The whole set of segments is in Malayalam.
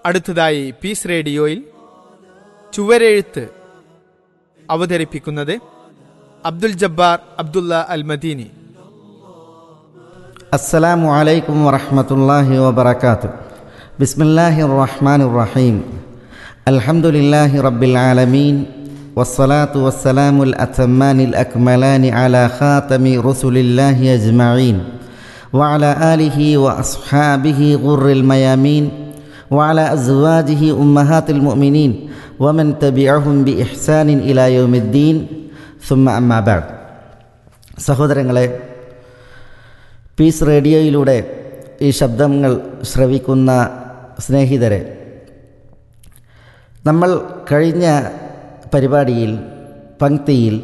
അടുത്തതായി പീസ് റേഡിയോയിൽ ചുവരെഴുത്ത് അവതരിപ്പിക്കുന്നത് അബ്ദുൽ ജബ്ബാർ അബ്ദുള്ള അൽ മദീനി السلام عليكم ورحمة الله وبركاته بسم الله الرحمن الرحيم الحمد لله رب العالمين والصلاة والسلام الأتمان الأكملان على خاتم رسل الله أجمعين وعلى آله وأصحابه غر الميامين وعلى أزواجه أمهات المؤمنين ومن تبعهم بإحسان إلى يوم الدين ثم أما بعد സഹോദരങ്ങളെ പീസ് റേഡിയോയിലൂടെ ഈ ശബ്ദങ്ങൾ ശ്രവിക്കുന്ന സ്നേഹിതരെ നമ്മൾ കഴിഞ്ഞ പരിപാടിയിൽ പങ്ക്തിയിൽ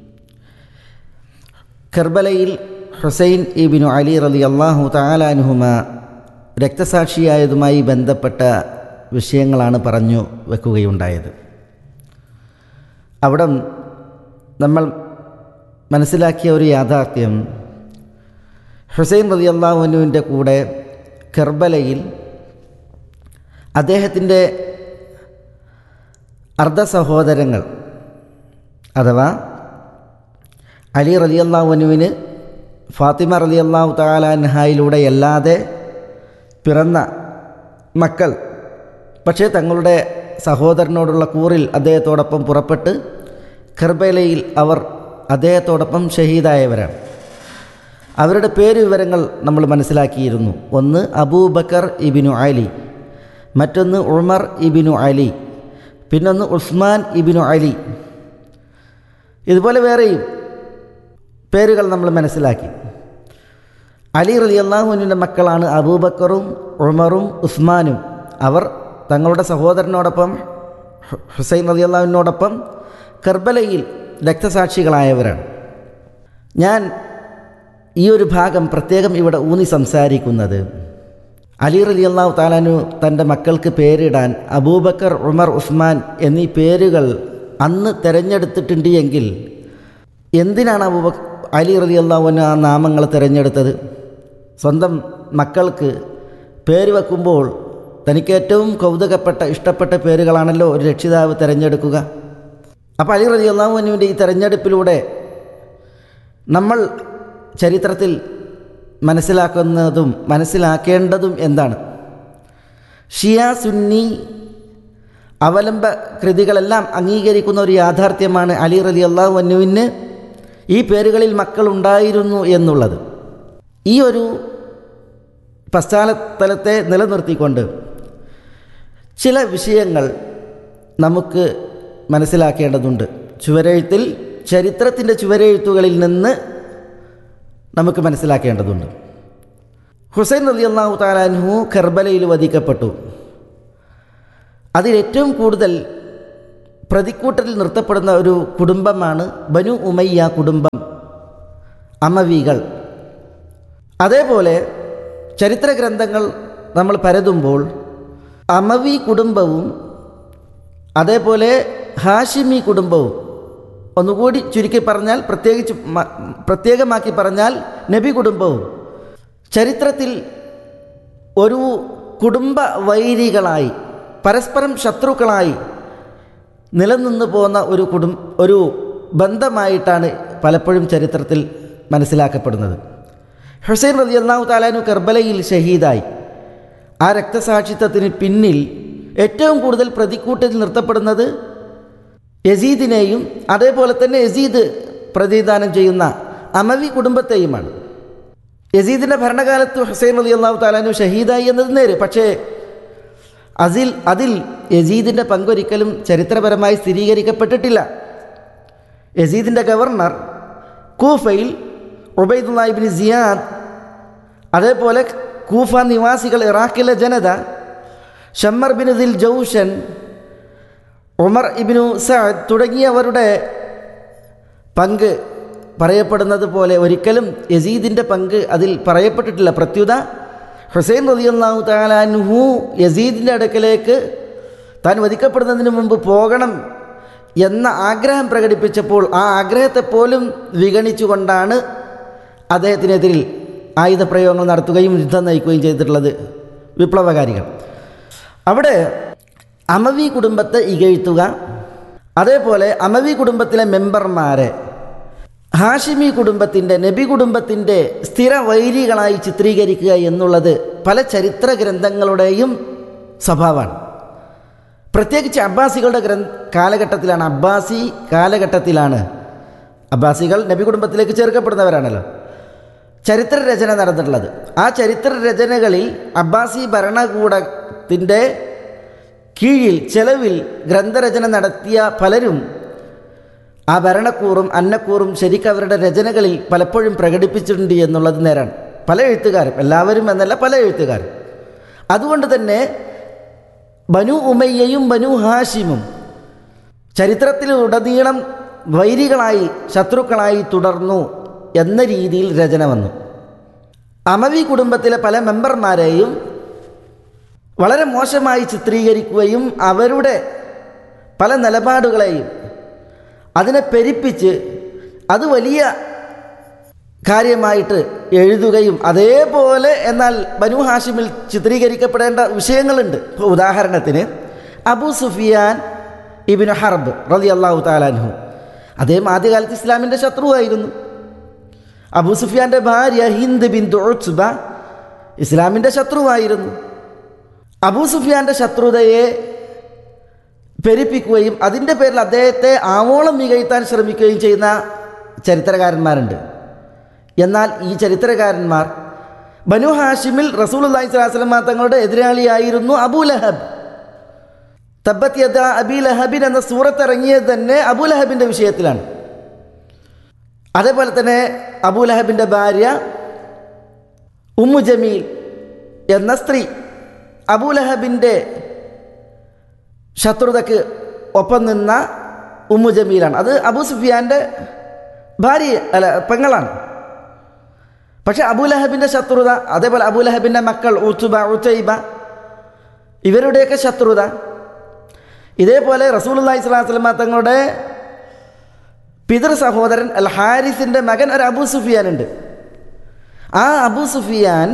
കർബലയിൽ ഹുസൈൻ ഇബിനു അലി റലി അള്ളാഹു താലാനുഹുമ രക്തസാക്ഷിയായതുമായി ബന്ധപ്പെട്ട വിഷയങ്ങളാണ് പറഞ്ഞു വെക്കുകയുണ്ടായത് അവിടെ നമ്മൾ മനസ്സിലാക്കിയ ഒരു യാഥാർത്ഥ്യം ഹുസൈൻ റലി അള്ളാഹുനുവിൻ്റെ കൂടെ കർബലയിൽ അദ്ദേഹത്തിൻ്റെ അർദ്ധ സഹോദരങ്ങൾ അഥവാ അലി റലി അള്ളാഹുനുവിന് ഫാത്തിമ റലി അള്ളാഹു താലാൻഹായിലൂടെ അല്ലാതെ പിറന്ന മക്കൾ പക്ഷേ തങ്ങളുടെ സഹോദരനോടുള്ള കൂറിൽ അദ്ദേഹത്തോടൊപ്പം പുറപ്പെട്ട് കർബലയിൽ അവർ അദ്ദേഹത്തോടൊപ്പം ഷഹീദായവരാണ് അവരുടെ പേര് വിവരങ്ങൾ നമ്മൾ മനസ്സിലാക്കിയിരുന്നു ഒന്ന് അബൂബക്കർ ഇബിനു അലി മറ്റൊന്ന് ഉമർ ഇബിനു അലി പിന്നൊന്ന് ഉസ്മാൻ ഇബിനു അലി ഇതുപോലെ വേറെയും പേരുകൾ നമ്മൾ മനസ്സിലാക്കി അലി റലി അള്ളാഹുവിൻ്റെ മക്കളാണ് അബൂബക്കറും ഉമറും ഉസ്മാനും അവർ തങ്ങളുടെ സഹോദരനോടൊപ്പം ഹുസൈൻ റലി അള്ളാഹുവിനോടൊപ്പം കർബലയിൽ രക്തസാക്ഷികളായവരാണ് ഞാൻ ഈ ഒരു ഭാഗം പ്രത്യേകം ഇവിടെ ഊന്നി സംസാരിക്കുന്നത് അലി റലി അള്ളാഹു താലാനു തൻ്റെ മക്കൾക്ക് പേരിടാൻ അബൂബക്കർ ഉമർ ഉസ്മാൻ എന്നീ പേരുകൾ അന്ന് തിരഞ്ഞെടുത്തിട്ടുണ്ട് എങ്കിൽ എന്തിനാണ് അബൂബ അലി റലി അള്ളാഹുവിന് ആ നാമങ്ങൾ തിരഞ്ഞെടുത്തത് സ്വന്തം മക്കൾക്ക് പേര് വെക്കുമ്പോൾ തനിക്ക് ഏറ്റവും കൗതുകപ്പെട്ട ഇഷ്ടപ്പെട്ട പേരുകളാണല്ലോ ഒരു രക്ഷിതാവ് തിരഞ്ഞെടുക്കുക അപ്പോൾ അലി റലി അള്ളാഹുവിൻ്റെ ഈ തിരഞ്ഞെടുപ്പിലൂടെ നമ്മൾ ചരിത്രത്തിൽ മനസ്സിലാക്കുന്നതും മനസ്സിലാക്കേണ്ടതും എന്താണ് ഷിയ സുന്നി അവലംബ കൃതികളെല്ലാം അംഗീകരിക്കുന്ന ഒരു യാഥാർത്ഥ്യമാണ് അലി റലി അള്ളാഹു അന്നുവിന് ഈ പേരുകളിൽ മക്കളുണ്ടായിരുന്നു എന്നുള്ളത് ഈ ഒരു പശ്ചാത്തലത്തെ നിലനിർത്തിക്കൊണ്ട് ചില വിഷയങ്ങൾ നമുക്ക് മനസ്സിലാക്കേണ്ടതുണ്ട് ചുവരെഴുത്തിൽ ചരിത്രത്തിൻ്റെ ചുവരെഴുത്തുകളിൽ നിന്ന് നമുക്ക് മനസ്സിലാക്കേണ്ടതുണ്ട് ഹുസൈൻ അലി അള്ളാഹു താലാൻഹു കർബലയിൽ വധിക്കപ്പെട്ടു അതിലേറ്റവും കൂടുതൽ പ്രതിക്കൂട്ടത്തിൽ നിർത്തപ്പെടുന്ന ഒരു കുടുംബമാണ് ബനു ഉമയ്യ കുടുംബം അമവികൾ അതേപോലെ ചരിത്ര ഗ്രന്ഥങ്ങൾ നമ്മൾ പരതുമ്പോൾ അമവി കുടുംബവും അതേപോലെ ഹാഷിമി കുടുംബവും ഒന്നുകൂടി ചുരുക്കി പറഞ്ഞാൽ പ്രത്യേകിച്ച് പ്രത്യേകമാക്കി പറഞ്ഞാൽ നബി കുടുംബവും ചരിത്രത്തിൽ ഒരു കുടുംബ വൈരികളായി പരസ്പരം ശത്രുക്കളായി നിലനിന്ന് പോകുന്ന ഒരു കുടും ഒരു ബന്ധമായിട്ടാണ് പലപ്പോഴും ചരിത്രത്തിൽ മനസ്സിലാക്കപ്പെടുന്നത് ഹുസൈൻ റലി അള്ളാഹു താലാനു കർബലയിൽ ഷഹീദായി ആ രക്തസാക്ഷിത്വത്തിന് പിന്നിൽ ഏറ്റവും കൂടുതൽ പ്രതിക്കൂട്ടിൽ നിർത്തപ്പെടുന്നത് യസീദിനെയും അതേപോലെ തന്നെ യസീദ് പ്രതിദാനം ചെയ്യുന്ന അമവി കുടുംബത്തെയുമാണ് യസീദിൻ്റെ ഭരണകാലത്ത് ഹുസൈൻ അലി അള്ളാഹു താലാനു ഷഹീദായി എന്നത് നേര് പക്ഷേ അതിൽ അതിൽ യസീദിൻ്റെ പങ്കൊരിക്കലും ചരിത്രപരമായി സ്ഥിരീകരിക്കപ്പെട്ടിട്ടില്ല യസീദിൻ്റെ ഗവർണർ കൂഫയിൽ ഉബൈദുല്ലാഹിബിൻ സിയാദ് അതേപോലെ കൂഫ നിവാസികൾ ഇറാഖിലെ ജനത Shammar bin Dhil Jawshan Umar ibn Saad തുടങ്ങിയവരുടെ പങ്ക് പറയപ്പെടുന്നത് പോലെ ഒരിക്കലും യസീദിൻ്റെ പങ്ക് അതിൽ പറയപ്പെട്ടിട്ടില്ല പ്രത്യുത ഹുസൈൻ റലിയല്ലാഹു താലാൻഹു യസീദിൻ്റെ അടുക്കലേക്ക് താൻ വധിക്കപ്പെടുന്നതിന് മുമ്പ് പോകണം എന്ന ആഗ്രഹം പ്രകടിപ്പിച്ചപ്പോൾ ആ ആഗ്രഹത്തെ പോലും വിഗണിച്ചുകൊണ്ടാണ് അദ്ദേഹത്തിനെതിരിൽ ആയുധപ്രയോഗങ്ങൾ നടത്തുകയും യുദ്ധം നയിക്കുകയും ചെയ്തിട്ടുള്ളത് വിപ്ലവകാരികൾ അവിടെ അമവി കുടുംബത്തെ ഇകഴ്ത്തുക അതേപോലെ അമവി കുടുംബത്തിലെ മെമ്പർമാരെ ഹാഷിമി കുടുംബത്തിൻ്റെ നബി കുടുംബത്തിൻ്റെ സ്ഥിര വൈരികളായി ചിത്രീകരിക്കുക എന്നുള്ളത് പല ചരിത്ര ഗ്രന്ഥങ്ങളുടെയും സ്വഭാവമാണ് പ്രത്യേകിച്ച് അബ്ബാസികളുടെ ഗ്രന്ഥ കാലഘട്ടത്തിലാണ് അബ്ബാസി കാലഘട്ടത്തിലാണ് അബ്ബാസികൾ നബി കുടുംബത്തിലേക്ക് ചേർക്കപ്പെടുന്നവരാണല്ലോ ചരിത്ര രചന നടന്നിട്ടുള്ളത് ആ ചരിത്ര രചനകളിൽ അബ്ബാസി ഭരണകൂടത്തിൻ്റെ കീഴിൽ ചെലവിൽ ഗ്രന്ഥരചന നടത്തിയ പലരും ആ ഭരണക്കൂറും അന്നക്കൂറും ശരിക്കും അവരുടെ രചനകളിൽ പലപ്പോഴും പ്രകടിപ്പിച്ചിട്ടുണ്ട് എന്നുള്ളത് നേരാണ് പല എഴുത്തുകാരും എല്ലാവരും എന്നല്ല പല എഴുത്തുകാരും അതുകൊണ്ട് തന്നെ ബനു ഉമയ്യയും ബനു ഹാഷിമും ചരിത്രത്തിലുടനീളം വൈരികളായി ശത്രുക്കളായി തുടർന്നു എന്ന രീതിയിൽ രചന വന്നു അമവി കുടുംബത്തിലെ പല മെമ്പർമാരെയും വളരെ മോശമായി ചിത്രീകരിക്കുകയും അവരുടെ പല നിലപാടുകളെയും അതിനെ പെരിപ്പിച്ച് അത് വലിയ കാര്യമായിട്ട് എഴുതുകയും അതേപോലെ എന്നാൽ ബനു ഹാഷിമിൽ ചിത്രീകരിക്കപ്പെടേണ്ട വിഷയങ്ങളുണ്ട് ഇപ്പോൾ ഉദാഹരണത്തിന് അബു സുഫിയാൻ ഇബിന് ഹർബ് റലി അള്ളാഹു താലാൻഹു അദ്ദേഹം ആദ്യകാലത്ത് ഇസ്ലാമിൻ്റെ ശത്രുവായിരുന്നു അബൂ സുഫിയാൻ്റെ ഭാര്യ ഹിന്ദ് ബിൻ ദുഅ്ബ ഇസ്ലാമിൻ്റെ ശത്രുവായിരുന്നു അബൂ സുഫിയാൻ്റെ ശത്രുതയെ പെരിപ്പിക്കുകയും അതിൻ്റെ പേരിൽ അദ്ദേഹത്തെ ആവോളം മികഴ്ത്താൻ ശ്രമിക്കുകയും ചെയ്യുന്ന ചരിത്രകാരന്മാരുണ്ട് എന്നാൽ ഈ ചരിത്രകാരന്മാർ ബനു ഹാഷിമിൽ റസൂൽ അള്ളഹി സ്വലാസ്ലം തങ്ങളുടെ എതിരാളിയായിരുന്നു അബൂ ലഹബ് തബ്ബത്ത് യദ അബി ലഹബിൻ എന്ന സൂറത്ത് ഇറങ്ങിയത് തന്നെ അബൂ ലഹബിൻ്റെ വിഷയത്തിലാണ് അതേപോലെ തന്നെ അബൂ ലഹബിൻ്റെ ഭാര്യ ഉമ്മു ജമീൽ എന്ന സ്ത്രീ അബൂ ലഹബിൻ്റെ ശത്രുതയ്ക്ക് ഒപ്പം നിന്ന ഉമ്മു ജമീലാണ് അത് അബൂ സുഫിയാൻ്റെ ഭാര്യ അല്ല പെങ്ങളാണ് പക്ഷെ അബൂലഹബിൻ്റെ ശത്രുത അതേപോലെ അബൂലഹബിൻ്റെ മക്കൾ ഉത്തുബ ഉത്തൈബ ഇവരുടെയൊക്കെ ശത്രുത ഇതേപോലെ റസൂൽ അള്ളഹി സ്വലാസ്ലമ തങ്ങളുടെ പിതൃ സഹോദരൻ അൽ ഹാരിസിൻ്റെ മകൻ ഒരു അബൂ സുഫിയാൻ ഉണ്ട് ആ അബൂ സുഫിയാൻ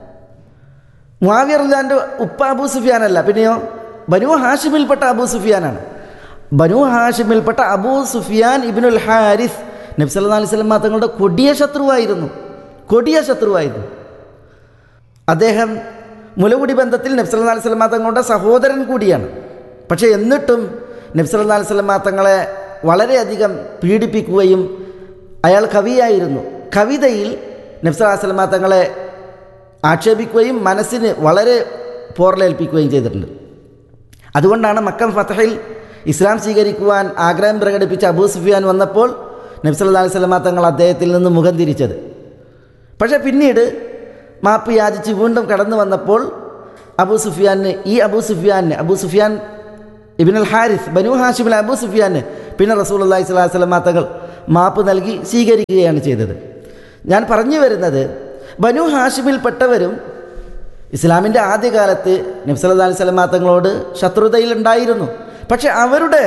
മുാവിയറുല്ലാൻ്റെ ഉപ്പ അബൂ സുഫിയാനല്ല പിന്നെയോ ബനു ഹാഷിമിൽപ്പെട്ട അബൂ സുഫിയാനാണ് ബനു ഹാഷിമിൽപ്പെട്ട അബൂ സുഫിയാൻ ഇബിനുൽ ഹാരിസ് നബ്സല്ലാ അലൈഹി സ്വലം തങ്ങളുടെ കൊടിയ ശത്രുവായിരുന്നു കൊടിയ ശത്രുവായിരുന്നു അദ്ദേഹം മുലകുടി ബന്ധത്തിൽ നബ്സല്ലാ അലൈഹി സ്വലം തങ്ങളുടെ സഹോദരൻ കൂടിയാണ് പക്ഷേ എന്നിട്ടും നബ്സല്ലാ അലൈഹി സ്വലം തങ്ങളെ വളരെയധികം പീഡിപ്പിക്കുകയും അയാൾ കവിയായിരുന്നു കവിതയിൽ നബ്സല്ലാ സ്വലമ തങ്ങളെ ആക്ഷേപിക്കുകയും മനസ്സിന് വളരെ പോറലേൽപ്പിക്കുകയും ചെയ്തിട്ടുണ്ട് അതുകൊണ്ടാണ് മക്കം ഫത്തഹിൽ ഇസ്ലാം സ്വീകരിക്കുവാൻ ആഗ്രഹം പ്രകടിപ്പിച്ച അബൂ സുഫിയാൻ വന്നപ്പോൾ നബ്സല്ലാ അലൈഹി സ്വലമ തങ്ങൾ അദ്ദേഹത്തിൽ നിന്ന് മുഖം തിരിച്ചത് പക്ഷേ പിന്നീട് മാപ്പ് യാചിച്ച് വീണ്ടും കടന്നു വന്നപ്പോൾ അബൂ സുഫിയാന് ഈ അബൂ സുഫിയാന് അബൂ സുഫിയാൻ ഇബിനുൽ ഹാരിസ് ബനു ഹാഷിമിലെ അബൂ സുഫിയാന് പിന്നെ റസൂൽ അള്ളഹി സ്വലാഹു വസ്ലമ തങ്ങൾ മാപ്പ് നൽകി സ്വീകരിക്കുകയാണ് ചെയ്തത് ഞാൻ പറഞ്ഞു വരുന്നത് ബനു ഹാഷിമിൽപ്പെട്ടവരും ഇസ്ലാമിൻ്റെ ആദ്യകാലത്ത് നബ്സല്ലാ അലൈഹി സ്വലമാ തങ്ങളോട് ശത്രുതയിലുണ്ടായിരുന്നു പക്ഷെ അവരുടെ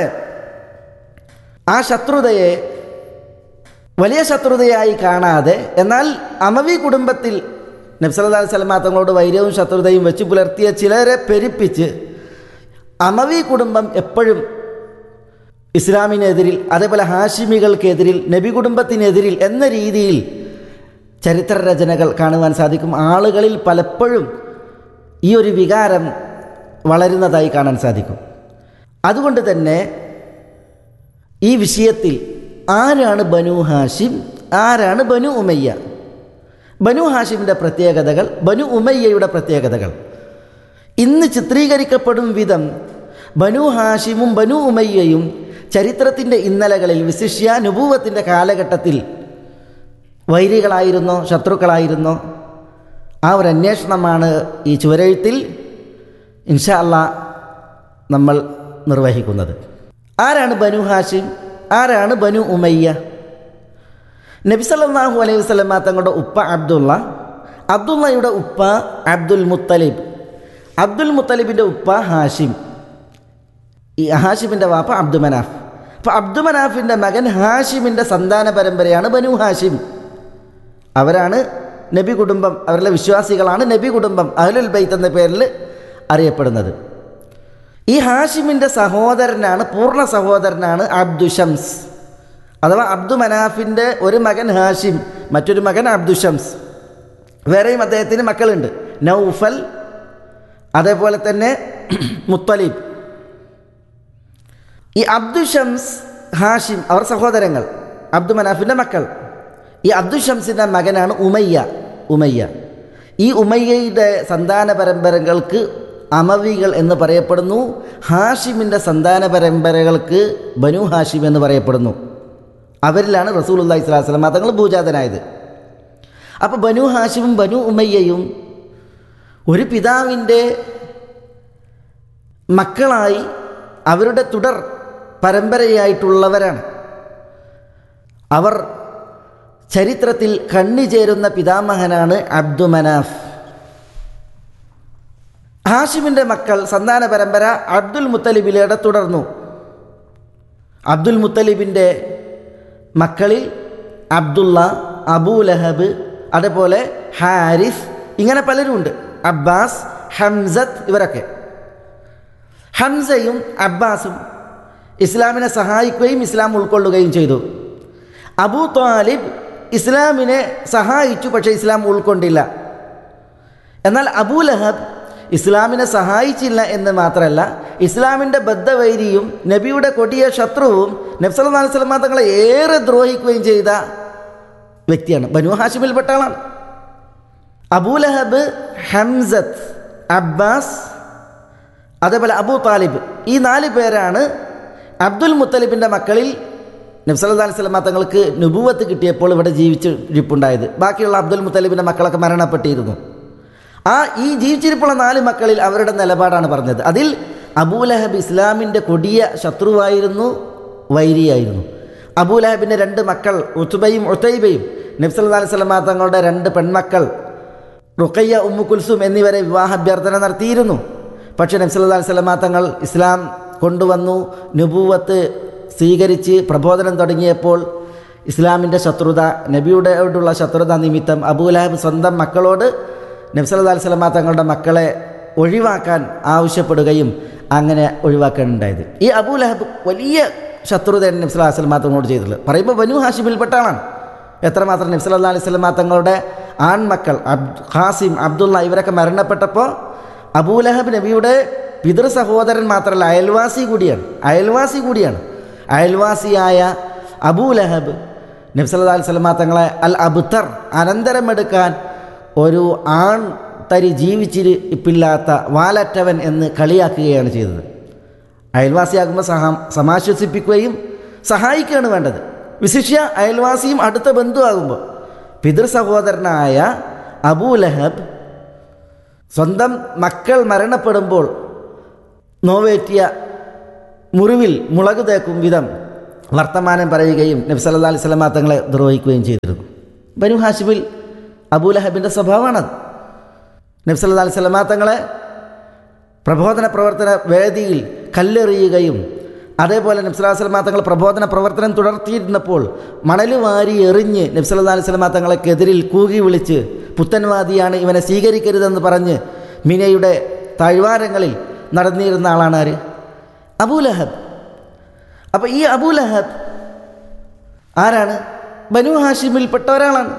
ആ ശത്രുതയെ വലിയ ശത്രുതയായി കാണാതെ എന്നാൽ അമവി കുടുംബത്തിൽ നബ്സല്ലാ അലൈഹി സ്വലമാ തങ്ങളോട് വൈര്യവും ശത്രുതയും വെച്ച് പുലർത്തിയ ചിലരെ പെരിപ്പിച്ച് അമവി കുടുംബം എപ്പോഴും ഇസ്ലാമിനെതിരിൽ അതേപോലെ ഹാഷിമികൾക്കെതിരിൽ നബി കുടുംബത്തിനെതിരിൽ എന്ന രീതിയിൽ ചരിത്ര രചനകൾ കാണുവാൻ സാധിക്കും ആളുകളിൽ പലപ്പോഴും ഈ ഒരു വികാരം വളരുന്നതായി കാണാൻ സാധിക്കും അതുകൊണ്ട് തന്നെ ഈ വിഷയത്തിൽ ആരാണ് ബനു ഹാഷിം ആരാണ് ബനു ഉമയ്യ ബനു ഹാഷിമിൻ്റെ പ്രത്യേകതകൾ ബനു ഉമയ്യയുടെ പ്രത്യേകതകൾ ഇന്ന് ചിത്രീകരിക്കപ്പെടും വിധം ബനു ഹാഷിമും ബനു ഉമയ്യയും ചരിത്രത്തിൻ്റെ ഇന്നലകളിൽ വിശിഷ്യ നുപൂവത്തിൻ്റെ കാലഘട്ടത്തിൽ വൈരികളായിരുന്നോ ശത്രുക്കളായിരുന്നോ ആ ഒരു അന്വേഷണമാണ് ഈ ചുവരെഴുത്തിൽ ഇൻഷാ അല്ലാ നമ്മൾ നിർവഹിക്കുന്നത് ആരാണ് ബനു ഹാഷിം ആരാണ് ബനു ഉമയ്യ നബി സല്ലല്ലാഹു അലൈഹി വസല്ലമ തങ്ങളുടെ ഉപ്പ അബ്ദുള്ള അബ്ദുള്ളയുടെ ഉപ്പ അബ്ദുൽ മുത്തലിബ് അബ്ദുൽ മുത്തലിബിൻ്റെ ഉപ്പ ഹാഷിം ഈ ഹാഷിമിൻ്റെ വാപ്പ അബ്ദു മനാഫ് അപ്പോൾ അബ്ദു മനാഫിൻ്റെ മകൻ ഹാഷിമിൻ്റെ സന്താന പരമ്പരയാണ് ബനു ഹാഷിം അവരാണ് നബി കുടുംബം അവരിലെ വിശ്വാസികളാണ് നബി കുടുംബം അഹ്ലുൽ ബൈത്ത് എന്ന പേരിൽ അറിയപ്പെടുന്നത് ഈ ഹാഷിമിൻ്റെ സഹോദരനാണ് പൂർണ്ണ സഹോദരനാണ് അബ്ദുഷംസ് അഥവാ അബ്ദു മനാഫിൻ്റെ ഒരു മകൻ ഹാഷിം മറ്റൊരു മകൻ അബ്ദുഷംസ് വേറെയും അദ്ദേഹത്തിന് മക്കളുണ്ട് നൗഫൽ അതേപോലെ തന്നെ മുത്തലീബ് ഈ അബ്ദുഷംസ് ഹാഷിം അവർ സഹോദരങ്ങൾ അബ്ദു മനാഫിൻ്റെ മക്കൾ ഈ അബ്ദുഷംസിൻ്റെ മകനാണ് ഉമയ്യ ഉമയ്യ ഈ ഉമയ്യയുടെ സന്താന പരമ്പരകൾക്ക് അമവികൾ എന്ന് പറയപ്പെടുന്നു ഹാഷിമിൻ്റെ സന്താന പരമ്പരകൾക്ക് ബനു ഹാഷിം എന്ന് പറയപ്പെടുന്നു അവരിലാണ് റസൂൽ അള്ളഹി സ്വലാഹു വസ്ലം തങ്ങൾ ഭൂജാതനായത് അപ്പോൾ ബനു ഹാഷിമും ബനു ഉമയ്യയും ഒരു പിതാവിൻ്റെ മക്കളായി അവരുടെ തുടർ പരമ്പരയായിട്ടുള്ളവരാണ് അവർ ചരിത്രത്തിൽ കണ്ണിചേരുന്ന പിതാമഹനാണ് അബ്ദു മനാഫ് ഹാഷിമിൻ്റെ മക്കൾ സന്താന പരമ്പര അബ്ദുൽ മുത്തലിബിലൂടെ തുടർന്നു അബ്ദുൽ മുത്തലിബിൻ്റെ മക്കളിൽ അബ്ദുള്ള അബൂ ലഹബ് അതേപോലെ ഹാരിസ് ഇങ്ങനെ പലരുമുണ്ട് അബ്ബാസ് ഹംസത്ത് ഇവരൊക്കെ ഹംസയും അബ്ബാസും ഇസ്ലാമിനെ സഹായിക്കുകയും ഇസ്ലാം ഉൾക്കൊള്ളുകയും ചെയ്തു അബൂ താലിബ് ഇസ്ലാമിനെ സഹായിച്ചു പക്ഷേ ഇസ്ലാം ഉൾക്കൊണ്ടില്ല എന്നാൽ അബൂ ലഹബ് ഇസ്ലാമിനെ സഹായിച്ചില്ല എന്ന് മാത്രമല്ല ഇസ്ലാമിൻ്റെ ബദ്ധവൈരിയും നബിയുടെ കൊടിയ ശത്രുവും നബ്സല്ലാ അലൈഹി സ്വലമ തങ്ങളെ ഏറെ ദ്രോഹിക്കുകയും ചെയ്ത വ്യക്തിയാണ് ബനു ഹാഷിമിൽപ്പെട്ട ആളാണ് അബൂലഹബ് ഹംസത്ത് അബ്ബാസ് അതേപോലെ അബൂ താലിബ് ഈ നാല് പേരാണ് അബ്ദുൽ മുത്തലിബിൻ്റെ മക്കളിൽ നബ്സല്ലാ അലൈഹി സ്വലമ തങ്ങൾക്ക് നുബുവത്ത് കിട്ടിയപ്പോൾ ഇവിടെ ജീവിച്ച് ഇരിപ്പുണ്ടായത് ബാക്കിയുള്ള അബ്ദുൽ മുത്തലിബിൻ്റെ മക്കളൊക്കെ മരണപ്പെട്ടിരുന്നു ആ ഈ ജീവിച്ചിരിപ്പുള്ള നാല് മക്കളിൽ അവരുടെ നിലപാടാണ് പറഞ്ഞത് അതിൽ അബൂലഹബ് ഇസ്ലാമിൻ്റെ കൊടിയ ശത്രുവായിരുന്നു വൈരിയായിരുന്നു അബൂലഹബിൻ്റെ രണ്ട് മക്കൾ ഉത്തുബയും ഉത്തൈബയും നബ്സല്ലാ അലൈഹി സ്വലമ തങ്ങളുടെ രണ്ട് പെൺമക്കൾ റുഖയ്യ ഉമ്മു കുൽസും എന്നിവരെ വിവാഹാഭ്യർത്ഥന നടത്തിയിരുന്നു പക്ഷേ നബ്സല്ലാ അലൈഹി സ്വലമ തങ്ങൾ ഇസ്ലാം കൊണ്ടുവന്നു നുബൂവത്ത് സ്വീകരിച്ച് പ്രബോധനം തുടങ്ങിയപ്പോൾ ഇസ്ലാമിൻ്റെ ശത്രുത നബിയോടുള്ള ശത്രുത നിമിത്തം അബൂലഹബ് സ്വന്തം മക്കളോട് നബ്സല്ലാ അലൈഹി സ്വലമ തങ്ങളുടെ മക്കളെ ഒഴിവാക്കാൻ ആവശ്യപ്പെടുകയും അങ്ങനെ ഒഴിവാക്കാനുണ്ടായത് ഈ അബൂലഹബ് വലിയ ശത്രുതയാണ് നബ്സല്ലാ അലൈഹി സ്വലമ തങ്ങളോട് ചെയ്തിട്ടുള്ളത് പറയുമ്പോൾ ബനു ഹാഷിമിൽപ്പെട്ട ആളാണ് എത്രമാത്രം നബ്സല്ലാ അലൈഹി സ്വലമ തങ്ങളുടെ ആൺമക്കൾ അബ് ഖാസിം അബ്ദുള്ള ഇവരൊക്കെ മരണപ്പെട്ടപ്പോൾ അബൂലഹബ് നബിയുടെ പിതൃ സഹോദരൻ മാത്രമല്ല അയൽവാസി കൂടിയാണ് അയൽവാസി കൂടിയാണ് അയൽവാസിയായ അബൂലഹബ് നബ്സല്ലാ അലൈഹി സ്വലമ തങ്ങളെ അൽ അബ്തർ അനന്തരമെടുക്കാൻ ഒരു ആൺ തരി ജീവിച്ചിരിപ്പില്ലാത്ത വാലറ്റവൻ എന്ന് കളിയാക്കുകയാണ് ചെയ്തത് അയൽവാസിയാകുമ്പോൾ സഹ സമാശ്വസിപ്പിക്കുകയും സഹായിക്കുകയാണ് വേണ്ടത് വിശിഷ്യ അയൽവാസിയും അടുത്ത ബന്ധുവാകുമ്പോൾ പിതൃ സഹോദരനായ അബൂലഹബ് സ്വന്തം മക്കൾ മരണപ്പെടുമ്പോൾ നോവേറ്റിയ മുറിവിൽ മുളക് തേക്കും വിധം വർത്തമാനം പറയുകയും നബി സല്ലാ അലൈഹി സ്വലമാ തങ്ങളെ ദ്രോഹിക്കുകയും ചെയ്തിരുന്നു ബനു ഹാഷിബിൽ അബൂലഹബിൻ്റെ സ്വഭാവമാണത് നബി സല്ലാ അലൈഹി സ്വലമാ തങ്ങളെ പ്രബോധന പ്രവർത്തന വേദിയിൽ കല്ലെറിയുകയും അതേപോലെ നബ്സല്ലാ സ്വലമാ തങ്ങൾ പ്രബോധന പ്രവർത്തനം തുടർത്തിയിരുന്നപ്പോൾ മണൽ വാരി എറിഞ്ഞ് നബ്സല്ലാ അലൈഹി സ്വലമാ തങ്ങളെക്കെതിരിൽ കൂകി വിളിച്ച് പുത്തൻവാദിയാണ് ഇവനെ സ്വീകരിക്കരുതെന്ന് പറഞ്ഞ് മിനയുടെ താഴ്വാരങ്ങളിൽ നടന്നിരുന്ന ആളാണ് ആര് അബൂലഹബ് അപ്പോൾ ഈ അബൂലഹബ് ആരാണ് ബനു ഹാഷിമിൽപ്പെട്ട ഒരാളാണ്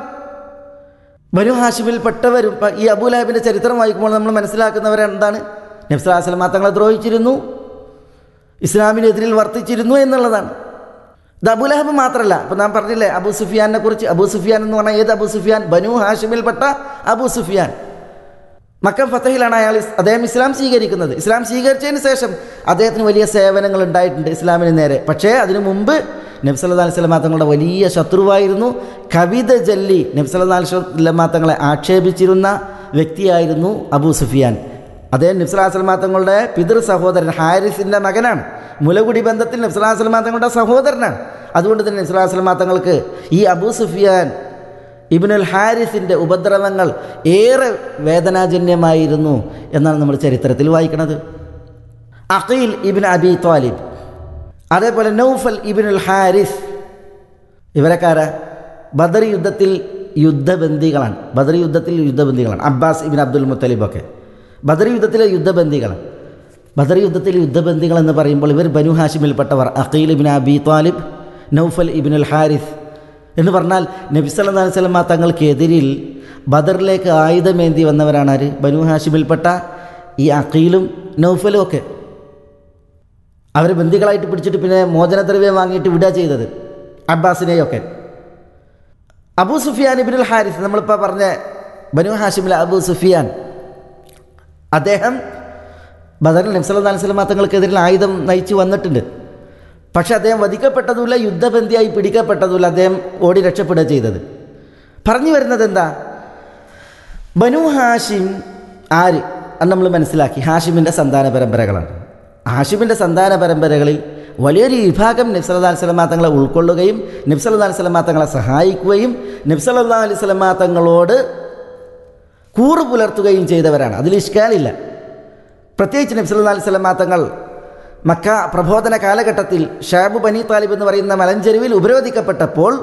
ബനു ഹാഷിമിൽപ്പെട്ടവരും ഇപ്പം ഈ അബൂലഹബിൻ്റെ ചരിത്രം വായിക്കുമ്പോൾ നമ്മൾ മനസ്സിലാക്കുന്നവരെന്താണ് നബ്സലാസ്ലമ തങ്ങളെ ദ്രോഹിച്ചിരുന്നു ഇസ്ലാമിനെതിരിൽ വർത്തിച്ചിരുന്നു എന്നുള്ളതാണ് ഇത് അബുലഹബ് മാത്രമല്ല ഇപ്പം നാം പറഞ്ഞില്ലേ അബു സുഫിയാനെ കുറിച്ച് അബു സുഫിയാൻ എന്ന് പറഞ്ഞാൽ ഏത് അബു സുഫിയാൻ ബനു ഹാഷിമിൽപ്പെട്ട അബു സുഫിയാൻ മക്കം ഫത്തഹിലാണ് അയാൾ ഇസ്- അദ്ദേഹം ഇസ്ലാം സ്വീകരിക്കുന്നത് ഇസ്ലാം സ്വീകരിച്ചതിന് ശേഷം അദ്ദേഹത്തിന് വലിയ സേവനങ്ങൾ ഉണ്ടായിട്ടുണ്ട് ഇസ്ലാമിന് നേരെ പക്ഷേ അതിനു മുമ്പ് നബ്സല്ലാ അലൈഹി സ്വലമാ തങ്ങളുടെ വലിയ ശത്രുവായിരുന്നു കവിത ജല്ലി നബ്സല്ലാ അലൈഹി സ്വലമാ തങ്ങളെ ആക്ഷേപിച്ചിരുന്ന വ്യക്തിയായിരുന്നു അബൂ സുഫിയാൻ അദ്ദേഹം നബ്സലാ സ്വലമാ തങ്ങളുടെ പിതൃ സഹോദരൻ ഹാരിസിൻ്റെ മകനാണ് മുലകുടി ബന്ധത്തിൽ നബ്സലാ സ്വലമാ തങ്ങളുടെ സഹോദരനാണ് അതുകൊണ്ട് തന്നെ നബ്സലാ സ്വലമാ തങ്ങൾക്ക് ഈ അബൂ സുഫിയാൻ ഇബിനുൽ ഹാരിസിൻ്റെ ഉപദ്രവങ്ങൾ ഏറെ വേദനാജന്യമായിരുന്നു എന്നാണ് നമ്മൾ ചരിത്രത്തിൽ വായിക്കുന്നത് അഖീൽ ഇബിൻ അബി ത്വാലിബ് അതേപോലെ നൗഫൽ ഇബിനുൽ ഹാരിസ് ഇവരക്കാരാ ബദർ യുദ്ധത്തിൽ യുദ്ധബന്ദികളാണ് ബദർ യുദ്ധത്തിൽ യുദ്ധബന്ദികളാണ് അബ്ബാസ് ഇബിൻ അബ്ദുൽ മുത്തലിബൊക്കെ ബദർ യുദ്ധത്തിലെ യുദ്ധബന്ദികളാണ് ബദർ യുദ്ധത്തിൽ യുദ്ധബന്ധികൾ എന്ന് പറയുമ്പോൾ ഇവർ ബനു ഹാഷിമിൽപ്പെട്ടവർ Aqil ibn Abi Talib Naufal ibn al Harith എന്ന് പറഞ്ഞാൽ നബി സല്ലല്ലാഹു അലൈഹി വസല്ലമ തങ്ങൾക്കെതിരിൽ ബദറിലേക്ക് ആയുധമേന്തി വന്നവരാണ് ആര് ബനു ഹാഷിമിൽപ്പെട്ട ഈ അഖീലും നൗഫലും ഒക്കെ അവർ ബന്ദികളായിട്ട് പിടിച്ചിട്ട് പിന്നെ മോചനദ്രവ്യം വാങ്ങിയിട്ട് വിടുക ചെയ്തത് അബ്ബാസിനെയൊക്കെ അബൂ സുഫിയാൻ ഇബിനുൽ ഹാരിസ് നമ്മളിപ്പോൾ പറഞ്ഞ ബനു ഹാഷിമിലെ അബൂ സുഫിയാൻ അദ്ദേഹം ബദറിൽ നബ്സല്ലാ അലൈഹി സ്വലമ തങ്ങൾക്കെതിരിൽ ആയുധം നയിച്ചു വന്നിട്ടുണ്ട് പക്ഷെ അദ്ദേഹം വധിക്കപ്പെട്ടതുമില്ല യുദ്ധബന്ധിയായി പിടിക്കപ്പെട്ടതുമില്ല അദ്ദേഹം ഓടി രക്ഷപ്പെടുക ചെയ്തത് പറഞ്ഞു വരുന്നത് എന്താ ബനു ഹാഷിം ആര് അത് നമ്മൾ മനസ്സിലാക്കി ഹാഷിമിൻ്റെ സന്താന പരമ്പരകളാണ് ഹാഷിമിൻ്റെ സന്താന പരമ്പരകളിൽ വലിയൊരു വിഭാഗം നബ്സല്ലാ അലൈഹി സ്വലമാ തങ്ങളെ ഉൾക്കൊള്ളുകയും നബ്സല്ലാ അലൈഹി സ്വലമാ തങ്ങളെ സഹായിക്കുകയും നബ്സല്ലാ അലൈഹി സ്വലമാ തങ്ങളോട് കൂറ് പുലർത്തുകയും ചെയ്തവരാണ് അതിൽ ഇഷ്കാലില്ല പ്രത്യേകിച്ച് നബ്സല്ലാ അലൈഹി സ്വലമാ തങ്ങൾ മക്ക പ്രബോധന കാലഘട്ടത്തിൽ ഷാബു ബനി താലിബ് എന്ന് പറയുന്ന മലഞ്ചെരുവിൽ ഉപരോധിക്കപ്പെട്ടപ്പോൾ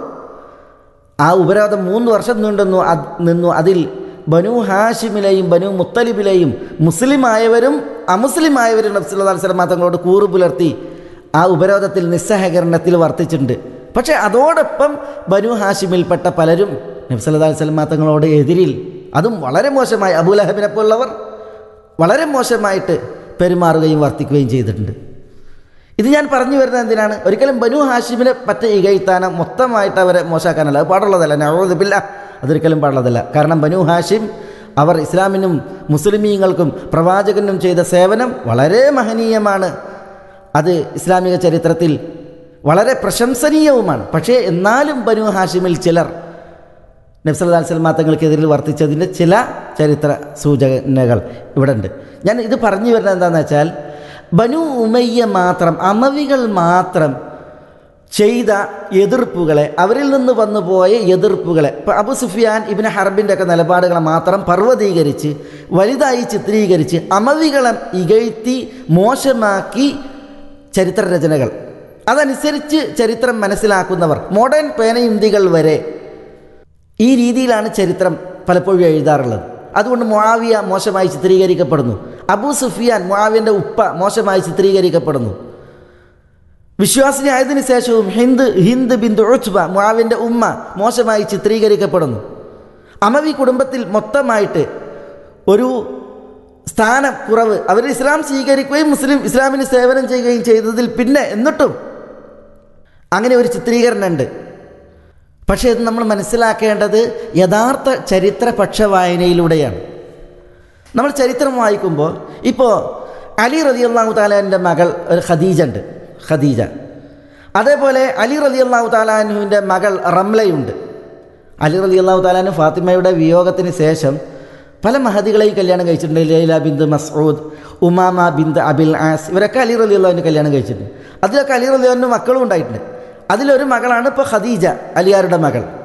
ആ ഉപരോധം മൂന്ന് വർഷം നീണ്ടുന്നു അത് നിന്നു അതിൽ ബനു ഹാഷിമിലെയും ബനു മുത്തലിബിലെയും മുസ്ലിമായവരും അമുസ്ലിമായവരും നബ്സുല്ലാ സ്വലമ തങ്ങളോട് കൂറു പുലർത്തി ആ ഉപരോധത്തിൽ നിസ്സഹകരണത്തിൽ വർത്തിച്ചിട്ടുണ്ട് പക്ഷേ അതോടൊപ്പം ബനു ഹാഷിമിൽപ്പെട്ട പലരും നബ്സല്ലാ സ്വലമ തങ്ങളോട് എതിരിൽ അതും വളരെ മോശമായി അബൂലഹബിനെ പോലുള്ളവർ വളരെ മോശമായിട്ട് പെരുമാറുകയും വർത്തിക്കുകയും ചെയ്തിട്ടുണ്ട് ഇത് ഞാൻ പറഞ്ഞു വരുന്നത് എന്തിനാണ് ഒരിക്കലും ബനു ഹാഷിമിനെ പറ്റ ഇകഴ്ത്താനോ മൊത്തമായിട്ട് അവരെ മോശമാക്കാനല്ല അത് പാടുള്ളതല്ല നവോദിപ്പില്ല അതൊരിക്കലും പാടുള്ളതല്ല കാരണം ബനു ഹാഷിം അവർ ഇസ്ലാമിനും മുസ്ലിമീങ്ങൾക്കും പ്രവാചകനും ചെയ്ത സേവനം വളരെ മഹനീയമാണ് അത് ഇസ്ലാമിക ചരിത്രത്തിൽ വളരെ പ്രശംസനീയവുമാണ് പക്ഷേ എന്നാലും ബനു ഹാഷിമിൽ ചിലർ നബ്സല്ലാ സ്വലമാ തങ്ങൾക്കെതിരിൽ വർത്തിച്ചതിൻ്റെ ചില ചരിത്ര സൂചനകൾ ഇവിടെ ഉണ്ട് ഞാൻ ഇത് പറഞ്ഞു വരുന്നത് എന്താണെന്ന് വെച്ചാൽ ബനു ഉമയ്യ മാത്രം അമവികൾ മാത്രം ചെയ്ത എതിർപ്പുകളെ അവരിൽ നിന്ന് വന്നു പോയ എതിർപ്പുകളെ ഇപ്പോൾ അബു സുഫിയാൻ ഇബിന് ഹർബിൻ്റെ ഒക്കെ നിലപാടുകളെ മാത്രം പർവ്വതീകരിച്ച് വലുതായി ചിത്രീകരിച്ച് അമവികളെ ഇകഴ്ത്തി മോശമാക്കി ചരിത്രരചനകൾ അതനുസരിച്ച് ചരിത്രം മനസ്സിലാക്കുന്നവർ മോഡേൺ പേനയുന്തികൾ വരെ ഈ രീതിയിലാണ് ചരിത്രം പലപ്പോഴും എഴുതാറുള്ളത് അതുകൊണ്ട് മുആവിയ മോശമായി ചിത്രീകരിക്കപ്പെടുന്നു അബൂ സുഫിയാൻ മുആവിയൻ്റെ ഉപ്പ മോശമായി ചിത്രീകരിക്കപ്പെടുന്നു വിശ്വാസിനി ആയതിനു ശേഷവും ഹിന്ദ് ഹിന്ദ് ബിന്ദു ഉച്ബ മുആവിൻ്റെ ഉമ്മ മോശമായി ചിത്രീകരിക്കപ്പെടുന്നു അമവി കുടുംബത്തിൽ മൊത്തമായിട്ട് ഒരു സ്ഥാനം കുറവ് അവർ ഇസ്ലാം സ്വീകരിക്കുകയും മുസ്ലിം ഇസ്ലാമിന് സേവനം ചെയ്യുകയും ചെയ്തതിൽ പിന്നെ എന്നിട്ടും അങ്ങനെ ഒരു ചിത്രീകരണം ഉണ്ട് പക്ഷേ ഇത് നമ്മൾ മനസ്സിലാക്കേണ്ടത് യഥാർത്ഥ ചരിത്ര പക്ഷവായനയിലൂടെയാണ് നമ്മൾ ചരിത്രം വായിക്കുമ്പോൾ ഇപ്പോൾ അലി റലി അള്ളാഹു താലാൻ്റെ മകൾ ഒരു ഖദീജ ഉണ്ട് ഖദീജ അതേപോലെ അലി റലി അള്ളാഹു താലാനുവിൻ്റെ മകൾ റംലയുണ്ട് അലി റലി അള്ളാഹു താലാനു ഫാത്തിമയുടെ വിയോഗത്തിന് ശേഷം പല മഹദികളെയും കല്യാണം കഴിച്ചിട്ടുണ്ട് Laila bint Masud Umama bint Abil As ഇവരൊക്കെ അലി റലി അള്ളാഹുവിന് കല്യാണം കഴിച്ചിട്ടുണ്ട് അതിലൊക്കെ അലി റലി അള്ളാഹുവിൻ്റെ മക്കളും ഉണ്ടായിട്ടുണ്ട് അതിലൊരു മകളാണ് ഇപ്പോൾ ഖദീജ അലിയാരുടെ മകൾ